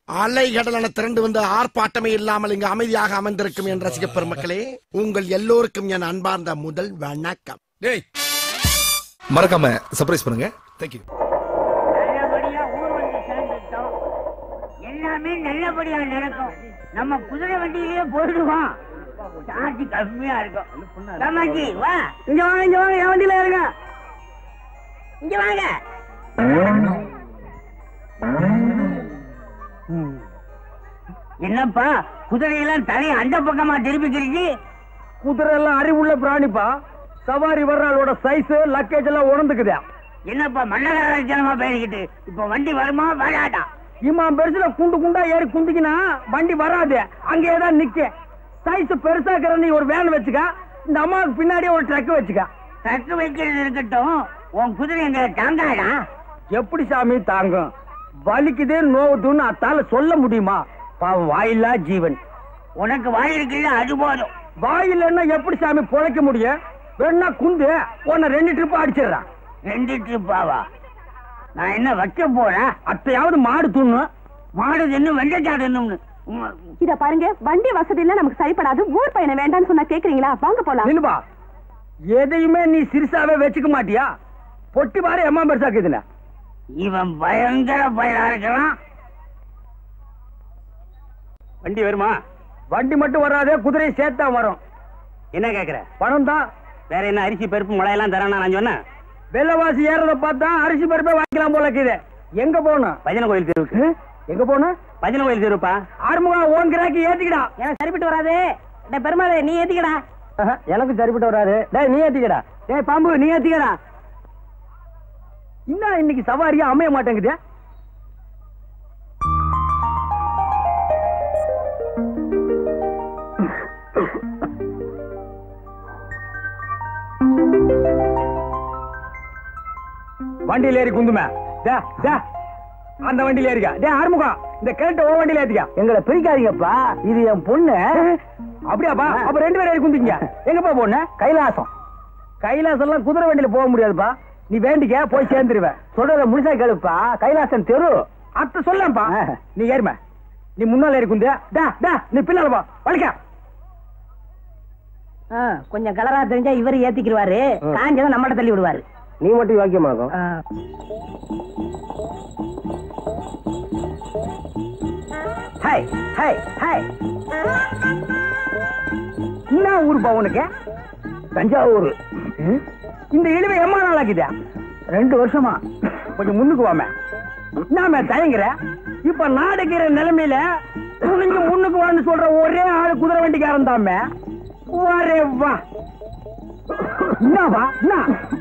அலைகடலான திரண்டு வந்து ஆர்ப்பாட்டமே இல்லாமல் இங்கு அமைதியாக அமர்ந்திருக்கும் என் ரசிக பெருமக்களே உங்கள் எல்லோருக்கும் என் அன்பார்ந்த முதல் வணக்கம் டேய் மறக்காம சர்ப்ரைஸ் பண்ணுங்க தேங்க்யூ நல்லபடியா ஊர் வந்து சேர்ந்துட்டோம் எல்லாமே நல்லபடியா நடக்கும் நம்ம குதிரை வண்டியிலேயே போயிடுவோம் சார்ஜ் கம்மியா இருக்கும் தமாஜி வா இங்க வாங்க இங்க வாங்க என் வண்டியில இருங்க இங்க வாங்க என்னப்பா குதிரையெல்லாம் தலையை அந்த பக்கமா திருப்பிக்கிறீங்க குதிரை எல்லாம் அறிவுள்ள பிராணிப்பா சவாரி வர்றாளோட சைஸ் லக்கேஜ் எல்லாம் உணர்ந்துக்குதா என்னப்பா மன்னகராஜனமா பேசிக்கிட்டு இப்ப வண்டி வருமா வராதா இம்மாம் பெருசுல குண்டு குண்டா ஏறி குந்திக்கினா வண்டி வராது அங்கேயே தான் நிக்க சைஸ் பெருசாக்கிற நீ ஒரு வேன் வச்சுக்க இந்த அம்மாவுக்கு பின்னாடியே ஒரு ட்ரக் வச்சுக்க தக்கு வைக்கிறது இருக்கட்டும் உன் குதிரை எங்களை தாங்காடா எப்படி சாமி தாங்கும் வலிக்குது நோவுதுன்னு அத்தால சொல்ல முடியுமா பாவம் வாயில்லா ஜீவன் உனக்கு வாய் இருக்குல்ல அது போதும் வாயில்லைன்னா எப்படி சாமி பொழைக்க முடியும் வேணா குந்து உன்னை ரெண்டு ட்ரிப் அடிச்சிடுறான் ரெண்டு ட்ரிப்பாவா நான் என்ன வைக்க போறேன் அத்தையாவது மாடு துண்ணு மாடு தின்னு வெள்ளச்சாடணும்னு உம், இத பாருங்க வண்டி வசதி எல்லாம் நமக்கு சரிப்படாது ஊர் பயணம் வேண்டாம்னு சொன்னா கேக்குறீங்களா வாங்க போலாம் நில்லுபா எதையுமே நீ சிறுசாவே வச்சுக்க மாட்டியா பொட்டி பாரு எம்மா பெருசாக்குதுல இவன் பயங்கர பயலா இருக்கிறான் வண்டி வருமா வண்டி மட்டும் வராதே குதிரை சேர்த்தா வரும் என்ன கேக்குற பணம் தான் வேற என்ன அரிசி பருப்பு முளையெல்லாம் தரானா நான் சொன்னேன் வெள்ளவாசி ஏறத பார்த்தா அரிசி பருப்பே வாங்கிக்கலாம் போல இருக்குது எங்க போகணும் பஜனை கோயில் தெருவுக்கு ஹம்? எங்க போகணும் பஜனை கோயில் தெருப்பா ஆறுமுகம் ஓன் கிராக்கி ஏத்திக்கடா எனக்கு சரிப்பட்டு வராது பெருமாள் நீ ஏத்திக்கடா ஆஹா, எனக்கு சரிப்பட்டு வராது டேய் நீ ஏத்திக்கடா டேய் பாம்பு நீ ஏத்திக்கடா என்ன இன்னைக்கு சவாரியா அமைய மாட்டேங்குது வண்டியில ஏறி குந்துமே டே, டே, அந்த வண்டியில ஏறிக்கா டே ஆறுமுகம் இந்த கிழட்டு ஓ வண்டியில ஏத்திக்கா எங்களை பிரிக்காதீங்கப்பா இது என் பொண்ணு அப்படியாப்பா அப்ப ரெண்டு பேரும் ஏறி குந்திங்க எங்கப்பா பொண்ணு கைலாசம் கைலாசம் எல்லாம் குதிரை வண்டியில போக முடியாதுப்பா நீ வேண்டிக்க போய் சேர்ந்துருவ சொல்றத முழுசா கேளுப்பா கைலாசம் தெரு அத்த சொல்லப்பா நீ ஏறும நீ முன்னால ஏறி குந்து டா டா நீ பின்னால போ வலிக்க கொஞ்சம் கலரா தெரிஞ்சா இவரு ஏத்திக்கிடுவாரு காஞ்சதை நம்மகிட்ட தள்ளி விடுவாரு நீ மட்டும் யோக்கியமாகும் ஹாய் ஹாய் ஹாய் என்ன ஊருப்பா உனக்கு தஞ்சாவூர் ம்? இந்த இழிவை எம்மா நாள் ஆகுதா ரெண்டு வருஷமா கொஞ்சம் முன்னுக்கு வாமே நாம தயங்குற இப்ப நாடுகிற நிலைமையில துணிஞ்சு முன்னுக்கு வான்னு சொல்ற ஒரே ஆளு குதிரை வண்டிக்காரன் தாமே வரே வா என்னவா என்ன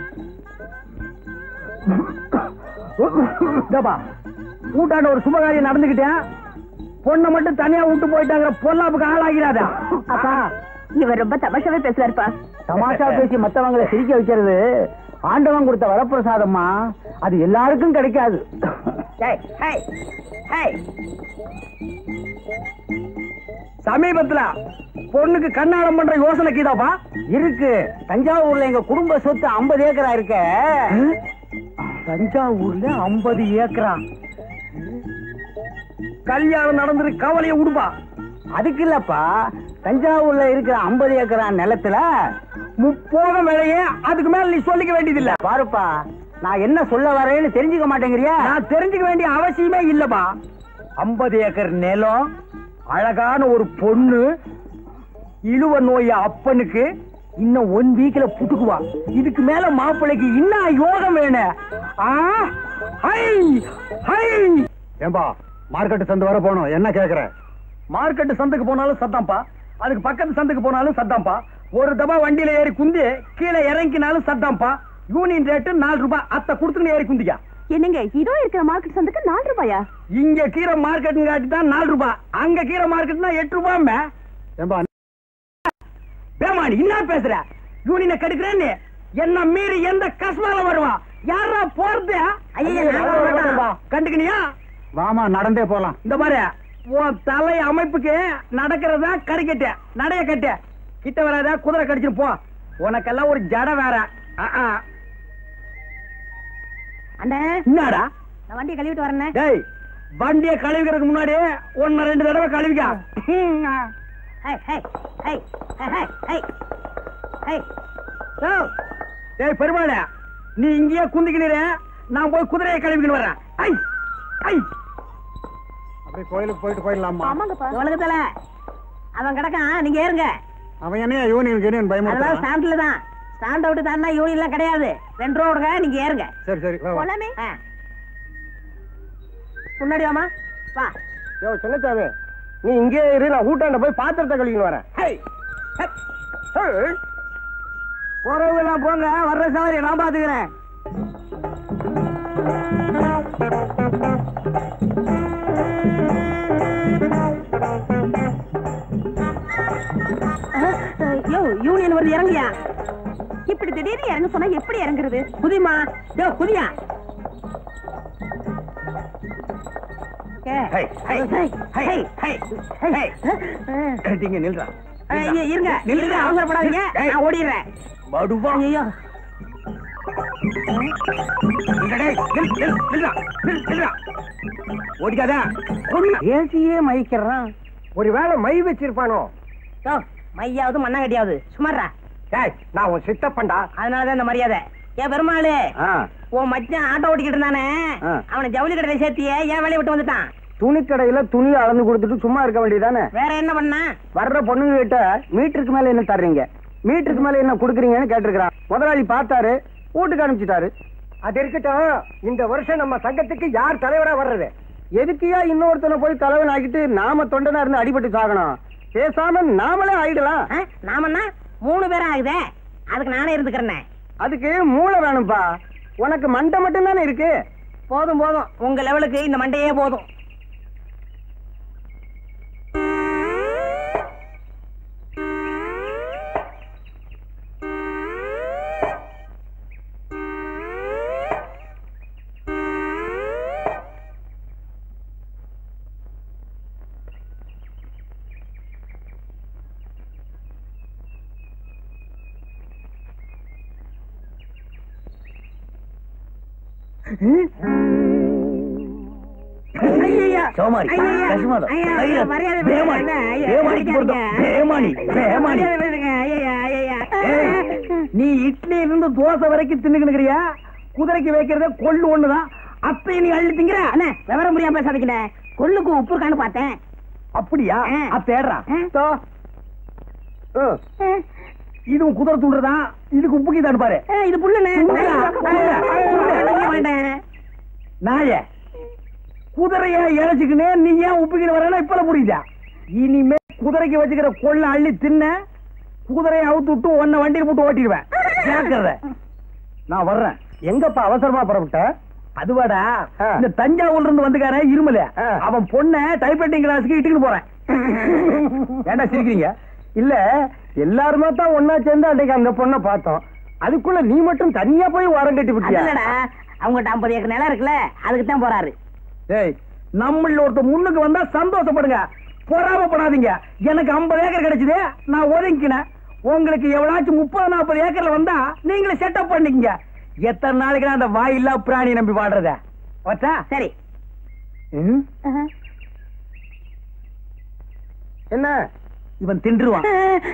இதப்பா கூட்டாண்ட ஒரு சுபகாரியம் நடந்துகிட்டேன் பொண்ணை மட்டும் தனியா விட்டு போயிட்டாங்கிற பொல்லாப்புக்கு ஆளாகிறாதா அப்பா இவர் ரொம்ப தமாஷாவே பேசுறாருப்பா தமாஷா பேசி மத்தவங்களை சிரிக்க வைக்கிறது ஆண்டவன் கொடுத்த வரப்பிரசாதம்மா அது எல்லாருக்கும் கிடைக்காது ஹேய், ஹேய், ஹேய். சமீபத்துல பொண்ணுக்கு கண்ணாடம் பண்ற யோசனை கீதாப்பா இருக்கு தஞ்சாவூர்ல எங்க குடும்ப சொத்து 50 ஏக்கரா இருக்க தஞ்சாவூர்ல 50 ஏக்கரா கல்யாணம் நடந்துரு கவலைய விடுப்பா அதுக்கு இல்லப்பா தஞ்சாவூர்ல இருக்கிற 50 ஏக்கரா நிலத்துல முப்போகம் விலையே அதுக்கு மேல நீ சொல்லிக்க வேண்டியதில்ல பாருப்பா நான் என்ன சொல்ல வரேன்னு தெரிஞ்சுக்க மாட்டேங்கிறியா நான் தெரிஞ்சுக்க வேண்டிய அவசியமே இல்லப்பா 50 ஏக்கர் நிலம் அழகான ஒரு பொண்ணு இழுவ நோய அப்பனுக்கு இன்னும் ஒன் வீக்ல புட்டுக்குவா இதுக்கு மேல மாப்பிள்ளைக்கு இன்னும் யோகம் வேணும் ஆ ஹை ஹை ஏம்பா மார்க்கெட் சந்தை வர போனோம் என்ன கேக்குற மார்க்கெட் சந்தைக்கு போனாலும் சத்தாம்பா அதுக்கு பக்கத்து சந்தைக்கு போனாலும் சத்தாம்பா ஒரு தபா வண்டியில ஏறி குந்தி கீழே இறங்கினாலும் சத்தாம்பா யூனியன் ரேட்டு நாலு ரூபாய் அத்தை கொடுத்துன்னு ஏறி குந்திக்கா என்னங்க இதோ இருக்கிற மார்க்கெட் சந்துக்கு நாலு ரூபாயா இங்க கீரை மார்க்கெட் காட்டி தான் நாலு ரூபாய் அங்க கீரை மார்க்கெட்னா எட்டு ரூபாய் ஏம்பா பேமானி என்ன பேசுற யூனியனை கெடுக்கிறேன்னு என்ன மீறி எந்த கஷ்மால வருவான் யாரா போறது ஐயா, நான் வர மாட்டேன். கண்டுக்கினியா வாமா நடந்தே போலாம் இந்த பாரு உன் தலை அமைப்புக்கு நடக்கிறதா கறிக்கட்டு நடைய கட்டு கிட்ட வராத குதிரை கடிச்சிட்டு போ உனக்கெல்லாம் ஒரு ஜட வேற ஆ, ஆ. அண்ணே என்னடா நான் வண்டியை கழுவிட்டு வரேன் டேய் வண்டிய கழுவிக்கிறதுக்கு முன்னாடி ஒன்னு ரெண்டு தடவை கழுவிக்கா ஹை ஹை ஹை ஹை ஹை ஹை யோ ஏய் பெருமாளே நீ இங்கேயே குந்திக்கினீர நான் போய் குதிரையை கழுவிக்கிட்டு வரேன் ஐ ஐ அப்படியே கோயிலுக்கு போயிட்டு போயிடலாமா ஆமாங்கப்பா உலகத்துல அவன் கிடக்கான் நீங்க ஏறுங்க அவன் என்ன யூனியன் யூனியன் அதெல்லாம் பயமுறுத்தான் ஸ்டாண்ட்ல தான் ஸ்டாண்ட் அவுட் தாண்டா யூனியன்லாம் கிடையாது ரெண்டு ரூபா கொடுங்க நீங்க ஏறுங்க சரி சரி வா, வா. போலாமே ஆ. முன்னாடி வாமா வா யோ சின்னச்சாமி நீ இங்கே இரு நான் ஊட்டாண்ட போய் பாத்திரத்தை கழுவின்னு வரேன் ஹை ஹை, ஹை. போறவங்க எல்லாம் போங்க வர்ற சவாரி நான் பாத்துக்கிறேன் யோ யூனியன் வருது இறங்கியா இப்படி திடீர்னு இறங்க சொன்னா எப்படி இறங்குறது குதிமா யோ குதியா ஏ, ஹை, ஹை, ஹை, ஹை, ஹை, ஹை, ஹை. இங்க நில்றா ஆ, இங்க இருங்க நில்லுடா. இருங்க அவசரப்படாதீங்க ஏய். நான் ஓடிடுறேன் மடுவா ஐயோ ஓடிக்காதா ஏசியே மயக்கிறான் ஒருவேளை மை வச்சிருப்பானோ யோ மையாவது மண்ணாங்கட்டியாவது சுமாரா டேய் நான் உன் சித்தப்பண்டா அதனாலதான் இந்த மரியாதை ஏன் பெருமாளு உன் மச்சான் ஆட்டோ ஓட்டிக்கிட்டு இருந்தானே ஆ. அவனை ஜவுளி கடையில சேர்த்தியே ஏன் வேலையை விட்டு வந்துட்டான் துணிக்கடையில துணி அளந்து கொடுத்துட்டு சும்மா இருக்க வேண்டியதானே வேற என்ன பண்ணா வர்ற பொண்ணுங்க கிட்ட மீட்டருக்கு மேல என்ன தர்றீங்க மீட்டருக்கு மேல என்ன குடுக்குறீங்கன்னு கேட்டிருக்கிறான் முதலாளி பார்த்தாரு வீட்டுக்கு அனுப்பிச்சிட்டாரு அது இருக்கட்டும் இந்த வருஷம் நம்ம சங்கத்துக்கு யார் தலைவரா வர்றது எதுக்குயா இன்னொருத்தனை போய் தலைவன் ஆக்கிட்டு நாம தொண்டனா இருந்து அடிபட்டு சாகணும் பேசாம நாமளே ஆயிடலாம் ஆ, நாமன்னா மூணு பேரும் ஆகுதே அதுக்கு நானே இருந்துக்கிறேனே அதுக்கு மூளை வேணும்பா உனக்கு மண்டை மட்டும் தானே இருக்கு போதும் போதும் உங்க லெவலுக்கு இந்த மண்டையே போதும் ஐயையா. சோமாரி, ஐயையா. கசுமாதம், ஐயா, ஐயா, மரியாதை பேமானி, விடுங்க. ஐயா, பேமானிக்கு பொருத்தம், அடிக்காதீங்க. பேமானி, பேமானி. மரியாதை விடுங்க. ஐயையா, ஐயையா. நீ இட்லி இருந்து தோசை வரைக்கும் தின்னுக்கிறியா குதிரைக்கு வைக்கிறத கொள்ளு ஒண்ணுதான் அப்ப நீ அள்ளி திங்கிற அண்ணே விவரம் புரியாம பேசாதீங்கண்ணே கொள்ளுக்கு உப்பு இருக்கான்னு பார்த்தேன் அப்படியா ஆ. அப்ப ஏடுறா ஆ. தோ. ஆ. இதுவும் குதிரை தூண்டுறதான் இதுக்கு உப்புக்கு தான் பாரு ஏ, இது புல்லுண்ணே புல்லா? புல்லா? வேண்டாம் நாய குதிரைய இழைச்சுக்கினே நீ ஏன் உப்புக்கிட்டு வரேன்னா இப்ப புரியுதா இனிமே குதிரைக்கு வச்சுக்கிற கொள்ள அள்ளி தின்ன குதிரையை அவுத்து விட்டு உன்னை வண்டியில் போட்டு ஓட்டிடுவேன் கேட்கறத நான் வர்றேன் எங்கப்பா அவசரமா புறப்பட்ட அதுவாடா இந்த தஞ்சாவூர்ல இருந்து வந்துக்கார இருமல அவன் பொண்ண டைப்ரைட்டிங் கிளாஸுக்கு இட்டுக்கிட்டு போறேன் ஏண்டா சிரிக்கிறீங்க இல்ல எல்லாருமே தான் ஒன்னா சேர்ந்து அன்றைக்கு அந்த பொண்ணை பார்த்தோம் அதுக்குள்ள நீ மட்டும் தனியா போய் ஓரம் கட்டி விட்டியா அதுலடா அவங்ககிட்ட ஐம்பது ஏக்கர் நிலம் இருக்குல்ல அதுக்கு தான் போறாரு ஏய் நம்மள ஒருத்த முன்னுக்கு வந்தா சந்தோஷப்படுங்க பொறாமப்படாதீங்க எனக்கு 50 ஏக்கர் கிடைச்சது நான் ஒதுங்கினேன் உங்களுக்கு எவ்வளாச்சும் முப்பது நாற்பது ஏக்கர்ல வந்தா நீங்களே செட்டப் பண்ணிக்கங்க எத்தனை நாளைக்கு நான் அந்த வாயில்லா பிராணி நம்பி வாடுறத வச்சா சரி ம்? என்ன இவன் தின்றுவான்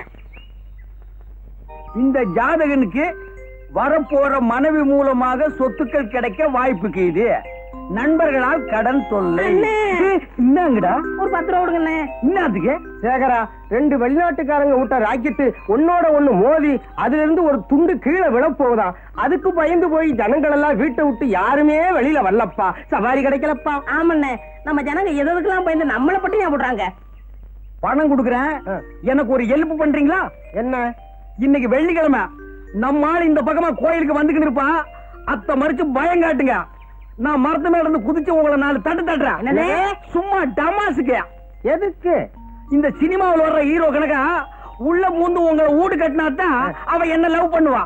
இந்த ஜாதகனுக்கு வரப்போற மனைவி மூலமாக சொத்துக்கள் கிடைக்க வாய்ப்புக்கு இது நண்பர்களால் கடன் தொல்லை அண்ணே. என்னங்கடா ஒரு பத்து ரூபா கொடுங்கண்ணே என்னதுக்கு சேகரா ரெண்டு வெளிநாட்டுக்காரங்க விட்ட ராக்கெட்டு ஒன்னோட ஒண்ணு மோதி அதுல இருந்து ஒரு துண்டு கீழே விழ போகுதாம் அதுக்கு பயந்து போய் ஜனங்கள் எல்லாம் வீட்டை விட்டு யாருமே வெளியில வரலப்பா சவாரி கிடைக்கலப்பா ஆமாண்ணே நம்ம ஜனங்க எதுக்கெல்லாம் பயந்து நம்மளை பட்டி ஞாபகம் போடுறாங்க பணம் கொடுக்கறேன் எனக்கு ஒரு ஹெல்ப் பண்றீங்களா என்ன இன்னைக்கு வெள்ளிக்கிழமை நம்ம ஆள் இந்த பக்கமா கோயிலுக்கு வந்துக்கிட்டு இருப்பான் அத்த மறிச்சு பயம் காட்டுங்க நான் மரத்து மேல இருந்து குதிச்சு உங்களை நாலு தட்டு தட்டுறேன் என்னது? சும்மா டமாசுக்கு எதுக்கு இந்த சினிமாவில் வர்ற ஹீரோ கணக்கா உள்ள பூந்து உங்களை வீடு கட்டினா தான் அவன் என்ன லவ் பண்ணுவான்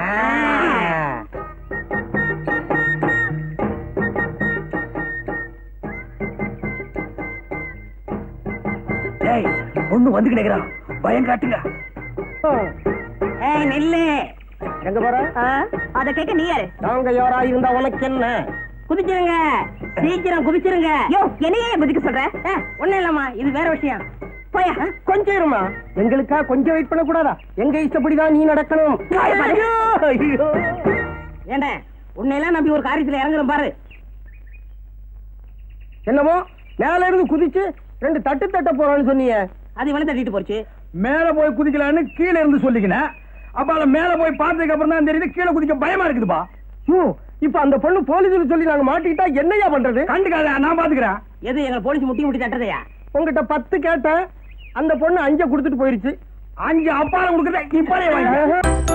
டேய் ஒண்ணு வந்து கிடைக்கிறான் பயம் காட்டுங்க ஏய் நெல்லு எங்க போற அத கேட்க நீ யாரு நாங்க யாரா இருந்தா உனக்கு என்ன குதிச்சுங்க சீக்கிரம் குதிச்சிருங்க யோ என்னையே குதிக்க சொல்ற ஒண்ணும் இல்லம்மா இது வேற விஷயம் போயா கொஞ்சம் இருமா எங்களுக்கா கொஞ்சம் வெயிட் பண்ண கூடாதா எங்க இஷ்டப்படிதான் நீ நடக்கணும் ஐயோ, ஐயோ. ஏண்டா உன்னையெல்லாம் நம்பி ஒரு காரியத்துல இறங்குறோம் பாரு என்னமோ மேல இருந்து குதிச்சு ரெண்டு தட்டு தட்ட போறான்னு சொன்னீங்க அது இவனை தட்டிட்டு போச்சு மேல போய் குதிக்கலான்னு கீழே இருந்து சொல்லிக்கினேன் அப்ப அத மேல போய் பார்த்ததுக்கு அப்புறம் தான் தெரியுது கீழே குதிக்க பயமா இருக்குதுப்பா இப்ப அந்த பொண்ணு போலீஸ்ல சொல்லி நாங்க மாட்டிக்கிட்டா என்னையா பண்றது கண்டுக்காத நான் பாத்துக்கிறேன் எது எங்க போலீஸ் முட்டி முட்டி தட்டுறதையா உங்ககிட்ட பத்து கேட்டேன் அந்த பொண்ணு அஞ்ச கொடுத்துட்டு போயிருச்சு அஞ்சு அப்பால கொடுக்குறேன் இப்பவே வாங்க